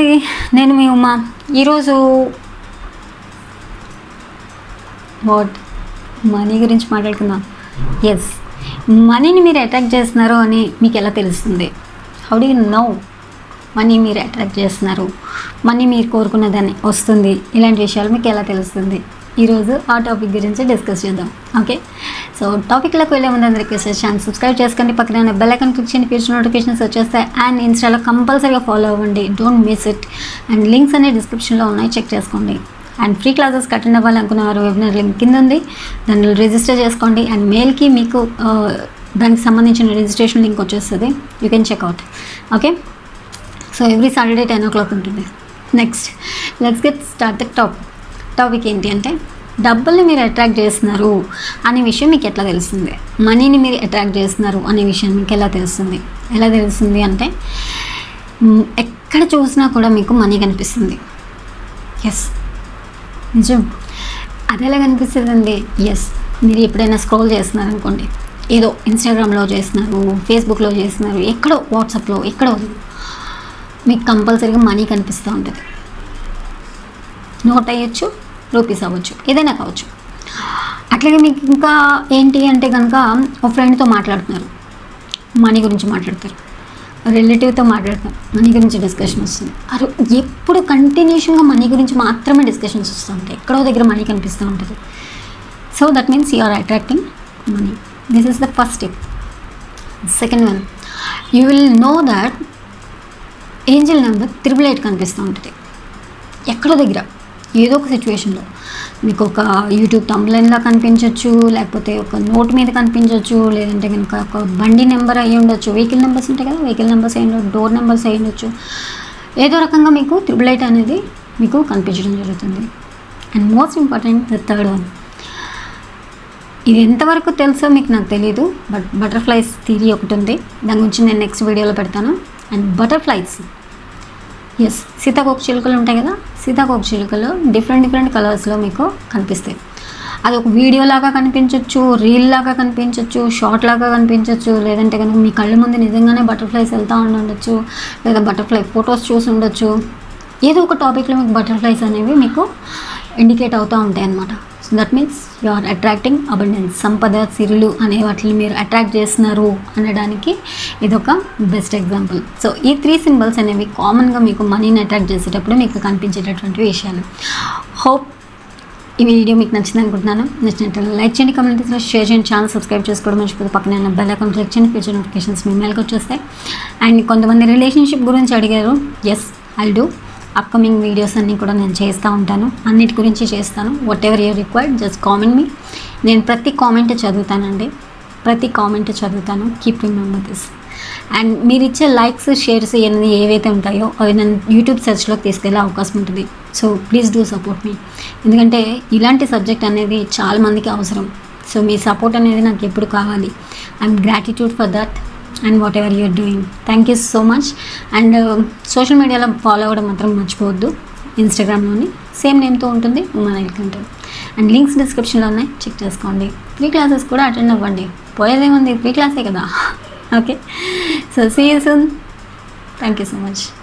అండి నేను మీ ఉమా ఈరోజు వాట్ మనీ గురించి మాట్లాడుకుందాం ఎస్ మనీని మీరు అట్రాక్ట్ చేస్తున్నారు అని మీకు ఎలా తెలుస్తుంది how do you know money మీరు అట్రాక్ట్ చేస్తున్నారు మనీ మీరు కోరుకున్నదాన్ని వస్తుంది ఇలాంటి విషయాలు మీకు ఎలా తెలుస్తుంది ఈరోజు ఆ టాపిక్ గురించి డిస్కస్ చేద్దాం ఓకే సో టాపిక్లోకి వెళ్ళే ముందు అందరికీ ఛానల్ సబ్స్క్రైబ్ చేసుకోండి పక్కన ఉన్న బెల్ ఐకాన్ క్లిక్ చేయండి ఫ్యూచర్ నోటిఫికేషన్స్ వచ్చేస్తాయి అండ్ ఇన్స్టాలో కంపల్సరీగా ఫాలో అవ్వండి don't miss it and links అనేవి డిస్క్రిప్షన్లో ఉన్నాయి చెక్ చేసుకోండి అండ్ ఫ్రీ క్లాసెస్ అటెండ్ అవ్వాలనుకున్న వారు వెబినార్ లింక్ కింద ఉంది దాన్ని రిజిస్టర్ చేసుకోండి అండ్ మెయిల్కి మీకు ఆ, దానికి సంబంధించిన రిజిస్ట్రేషన్ లింక్ వచ్చేస్తుంది you can check out okay so every Saturday ten o'clock ఉంటుంది next let's get start the top topic ఏంటి అంటే డబ్బుల్ని మీరు అట్రాక్ట్ చేస్తున్నారు అనే విషయం మీకు ఎట్లా తెలుస్తుంది మనీని మీరు అట్రాక్ట్ చేస్తున్నారు అనే విషయం మీకు ఎలా తెలుస్తుంది ఎలా తెలుస్తుంది అంటే మ్, ఎక్కడ చూసినా కూడా మీకు మనీ కనిపిస్తుంది ఎస్ నిజం అది ఎలా కనిపిస్తుందండి ఎస్ మీరు ఎప్పుడైనా స్క్రోల్ చేస్తున్నారు అనుకోండి ఏదో ఇన్స్టాగ్రామ్లో చేస్తున్నారు ఫేస్బుక్లో చేస్తున్నారు ఎక్కడో వాట్సాప్లో ఎక్కడో మీకు కంపల్సరీగా మనీ కనిపిస్తూ ఉంటుంది నోట్ అయ్యొచ్చు రూపీస్ అవ్వచ్చు ఏదైనా కావచ్చు అట్లాగే మీకు ఇంకా ఏంటి అంటే కనుక ఒక ఫ్రెండ్తో మాట్లాడుతున్నారు మనీ గురించి మాట్లాడతారు రిలేటివ్తో మాట్లాడతారు మనీ గురించి డిస్కషన్ వస్తుంది అరు ఎప్పుడు కంటిన్యూషన్గా మనీ గురించి మాత్రమే డిస్కషన్స్ వస్తూ ఉంటాయి ఎక్కడో దగ్గర మనీ కనిపిస్తూ ఉంటుంది so that means you are attracting money this is the first step second one you will know that angel number triple eight కనిపిస్తూ ఉంటుంది ఎక్కడో దగ్గర ఏదో ఒక సిచ్యువేషన్లో మీకు ఒక యూట్యూబ్ తమ్లైన్లా కనిపించవచ్చు లేకపోతే ఒక నోట్ మీద కనిపించవచ్చు లేదంటే కనుక ఒక బండి నెంబర్ అయ్యి ఉండొచ్చు వెహికల్ నెంబర్స్ ఉంటాయి కదా వెహికల్ నెంబర్స్ అయ్యి ఉండొచ్చు డోర్ నెంబర్స్ అయ్యి ఉండొచ్చు ఏదో రకంగా మీకు త్రిబుల్ ఎయిట్ అనేది మీకు కనిపించడం జరుగుతుంది and most important the third one ఇది ఎంతవరకు తెలుసో మీకు నాకు తెలియదు బట్ బటర్ఫ్లైస్ థీరీ ఒకటి ఉంది దాని గురించి నేను నెక్స్ట్ వీడియోలో పెడతాను అండ్ బటర్ఫ్లైస్ ఎస్ సీతాకోక చిలుకలు ఉంటాయి కదా సీతాకోక చిలుకలు డిఫరెంట్ డిఫరెంట్ కలర్స్లో మీకు కనిపిస్తాయి అది ఒక వీడియో లాగా కనిపించవచ్చు రీల్ లాగా కనిపించవచ్చు షార్ట్ లాగా కనిపించవచ్చు లేదంటే కనుక మీ కళ్ళ ముందు నిజంగానే బటర్ఫ్లైస్ వెళ్తూ ఉండొచ్చు లేదా బటర్ఫ్లై ఫొటోస్ చూసి ఉండొచ్చు ఏదో ఒక టాపిక్లో మీకు బటర్ఫ్లైస్ అనేవి మీకు ఇండికేట్ అవుతూ ఉంటాయి అన్నమాట so that means you are attracting abundance సంపద సిరులు అనే వాటిని మీరు అట్రాక్ట్ చేస్తున్నారు అనడానికి ఇదొక బెస్ట్ ఎగ్జాంపుల్ సో ఈ త్రీ సింబల్స్ అనేవి కామన్గా మీకు మనీని అట్రాక్ట్ చేసేటప్పుడు మీకు కనిపించేటటువంటి విషయాలు హోప్ ఈ వీడియో మీకు నచ్చింది అనుకుంటున్నాను నచ్చినట్టు లైక్ చేయండి కమ్యూనిటీస్లో షేర్ చేయండి ఛానల్ సబ్స్క్రైబ్ చేసుకోవడం మర్చిపోతే పక్కన ఉన్న బెల్ అకౌంట్ క్లిక్ చేయండి ఫ్యూచర్ నోటిఫికేషన్స్ మీ మెయిల్కి వచ్చేస్తాయి అండ్ కొంతమంది రిలేషన్షిప్ గురించి అడిగారు yes I do upcoming videos అన్నీ కూడా నేను చేస్తూ ఉంటాను అన్నిటి గురించి చేస్తాను whatever you required just comment మీ నేను ప్రతి కామెంట్ చదువుతానండి ప్రతి కామెంట్ చదువుతాను కీప్ రిమెంబర్ దిస్ అండ్ మీరు ఇచ్చే లైక్స్ షేర్స్ ఇవన్నీ ఏవైతే ఉంటాయో అవి నేను యూట్యూబ్ సెర్చ్లోకి తీసుకెళ్ళే అవకాశం ఉంటుంది సో ప్లీజ్ డూ సపోర్ట్ మీ ఎందుకంటే ఇలాంటి సబ్జెక్ట్ అనేది చాలా మందికి అవసరం సో మీ సపోర్ట్ అనేది నాకు ఎప్పుడు కావాలి I'm gratitude for that and whatever you're doing thank you so much and social మీడియాలో ఫాలో అవ్వడం మాత్రం మర్చిపోవద్దు ఇన్స్టాగ్రామ్లోని సేమ్ నేమ్తో ఉంటుంది ఉమన్ ఎల్కంటర్ అండ్ లింక్స్ డిస్క్రిప్షన్లో ఉన్నాయి చెక్ చేసుకోండి ఫ్రీ క్లాసెస్ కూడా అటెండ్ అవ్వండి పోయేదేముంది ఫ్రీ క్లాసే కదా okay so see you soon thank you so much